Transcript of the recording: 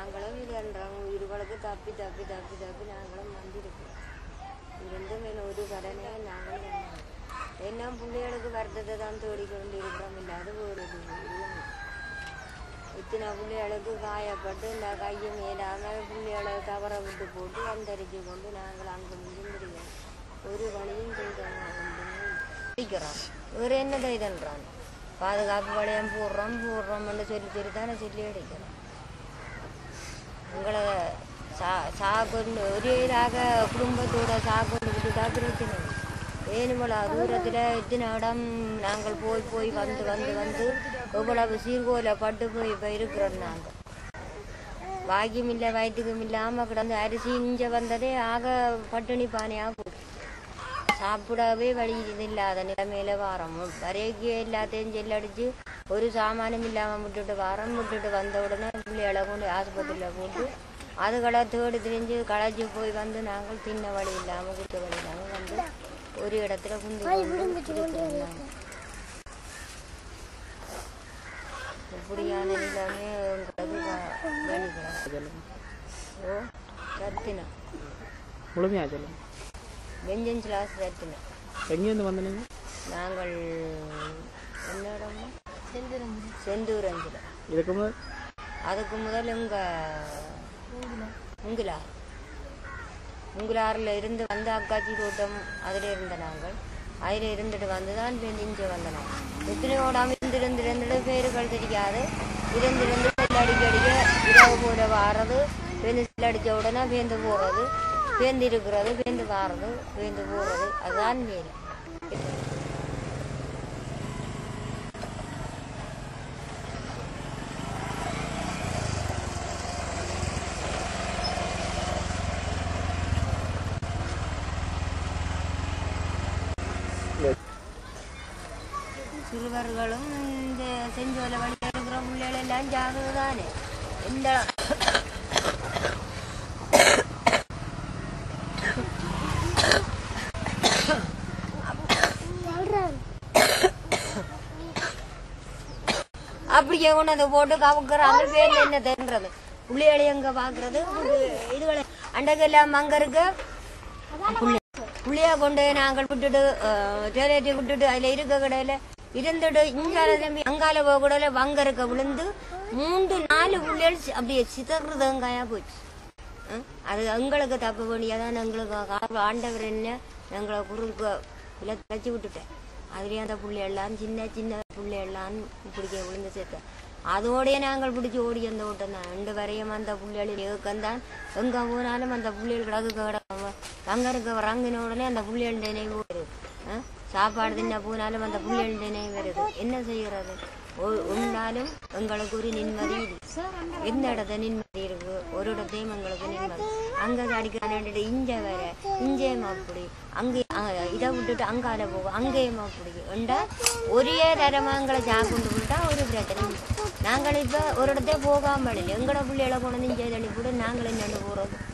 நாங்களும் இல்லைன்றோம் உயிர்களுக்கு தப்பி தப்பி தப்பி தப்பி நாங்களும் வந்திருக்கிறோம் இருந்தும் என்ன ஒரு கடனே நாங்களும் பண்ணோம். என்ன பிள்ளைகளுக்கு வருத்தத்தை தான் தேடிக்கொண்டு இருக்கிறோம் இல்லாத போடுது இத்தனை பிள்ளைகளுக்கு காயப்பட்டு இந்த கையை மேலாமல் பிள்ளைகளை தவற விட்டு போட்டு அந்தரிச்சு கொண்டு நாங்கள் அங்கே முடிஞ்சிருக்கோம் ஒரு வழியும் செய்கிறோம் வேறு என்ன தைதன்றான் பாதுகாப்பு வளையம் போடுறோம் போடுறோம்னு சொல்லி சொல்லி தானே சொல்லி அடிக்கிறோம் உங்களை சா சாக்கொண்டு ஒரே இதாக குடும்பத்தோட சாக்கொண்டு விட்டுட்டா பிரச்சனை வேணுமலா தூரத்தில் இத்தனை இடம் நாங்கள் போய் போய் வந்து வந்து வந்து எவ்வளவு சீர்கோல பட்டு போய் இப்போ இருக்கிறோம் நாங்கள் பாக்கியம் இல்லை வயிற்றுக்கும் இல்லாமல் கிடந்து அரிசி இஞ்ச வந்ததே ஆக பட்டினி பானையாக போச்சு சாப்பிடவே வழி இது இல்லாத நிலைமையில வாரம் வரைக்கு எல்லாத்தையும் செல்லடிச்சு ஒரு சாமானும் இல்லாமல் விட்டுட்டு வாரம் விட்டுட்டு வந்த உடனே பிள்ளைகளை கொண்டு ஆஸ்பத்திரியில் போட்டு அதுகளை தேடி திரிஞ்சு களைச்சி போய் வந்து நாங்கள் தின்ன வழி இல்லாமல் குத்த வழி இல்லாமல் வந்து ஒரு இடத்துல குந்து கொண்டு இருக்கிறோம் நாங்கள். இப்படியான நிலைமை எங்களுக்கு வ- வேணிக்கிறோம் சொல்லுங்க ஓ ரத்தினம் முழுமையாக சொல்லுங்க வெஞ்சன்ஸ் லாஸ் ரத்தினம் எங்கேருந்து வந்தீங்க நாங்கள் என்ன இடம்னா செந்தூரஞ்சில் இதுக்கு முதல் அதுக்கு முதல் இங்க முங்கிலார் முங்கிலாறில் இருந்து வந்து அக்காச்சி தோட்டம் அதில் இருந்த நாங்கள் அதில் இருந்துட்டு வந்து தான் இங்கே வந்த நாங்கள் எத்தனையோடாம இருந்து இருந்து இருந்துட்டு பேருகள் தெரியாது இருந்து இருந்து செல் அடிக்க அடிக்க இரவு போல வாரது பேருந்து செல் அடித்த உடனே பேந்து போகிறது பேந்து இருக்கிறது பேந்து வாரது பேந்து போகிறது அதுதான் வேலை சிறுவர்களும் இந்த செஞ்சோலை வழியில் இருக்கிற பிள்ளைகள் எல்லாம் ஜாகிரதை தானே எந்த அப்படியே கொண்டு அதை போட்டு கவுக்குறாங்க பேர் என்ன தென்றது புள்ளிகளை எங்க பாக்குறது இதுகளை அண்டகெல்லாம் அங்க இருக்கு புள்ளைய கொண்டு நாங்கள் விட்டுட்டு டேலேட்டி விட்டுட்டு அதுல இருக்க கடையில இருந்துட்டு இங்கால தம்பி அங்கால போக கூடல வங்க இருக்க விழுந்து மூன்று நாலு புள்ளைகள் சி- அப்படியே சிதறதுங்காயா போச்சு அஹ், அது எங்களுக்கு தப்பு வேண்டியதான் எங்களுக்கு கா- ஆண்டவர் என்ன எங்களை குறுக்க இல்லை தச்சு விட்டுட்டேன் அதுலேயும் அந்த பிள்ளையெல்லாம் சின்ன சின்ன பிள்ளையெல்லாம் பிடிக்க விழுந்து சேர்த்தேன் அதோடய நாங்கள் பிடிச்சி ஓடி அந்த ஓட்டம் தான் ரெண்டு வரையும் அந்த புள்ளைகளில் ஏக்கந்தான் எங்கே போனாலும் அந்த புள்ளைகள் கிடக்கு கிடக்காம அங்கே இருக்க வராங்கின உடனே அந்த புள்ளைகள் நினைவு வருது ஆ? சாப்பாடு தின்ன போனாலும் அந்த புள்ளைகள் நினைவு வருது என்ன செய்கிறது ஒ- உண்ணாலும் எங்களுக்கு ஒரு நிம்மதி இல்லை எந்த இடத்துல நிம்மதி இருக்கு ஒரு இடத்தையும் எங்களுக்கு நிம்மதி அங்க அடிக்கிறான் இஞ்ச வேற இஞ்சேயும் அப்படி அங்கே அ- இதை விட்டுட்டு அங்கால போகும் அங்கேயும் அப்படி உண்டா ஒரே தரமா எங்களை சாப்பிட்டு விட்டா ஒரு பிரச்சனை இல்லை. நாங்கள் இப்ப ஒரு இடத்தையும் போகாமல் இல்லை எங்களோட பிள்ளைகளை கொண்டு வந்து இங்கே தள்ளி போட்டு நாங்கள் என்னென்னு போறது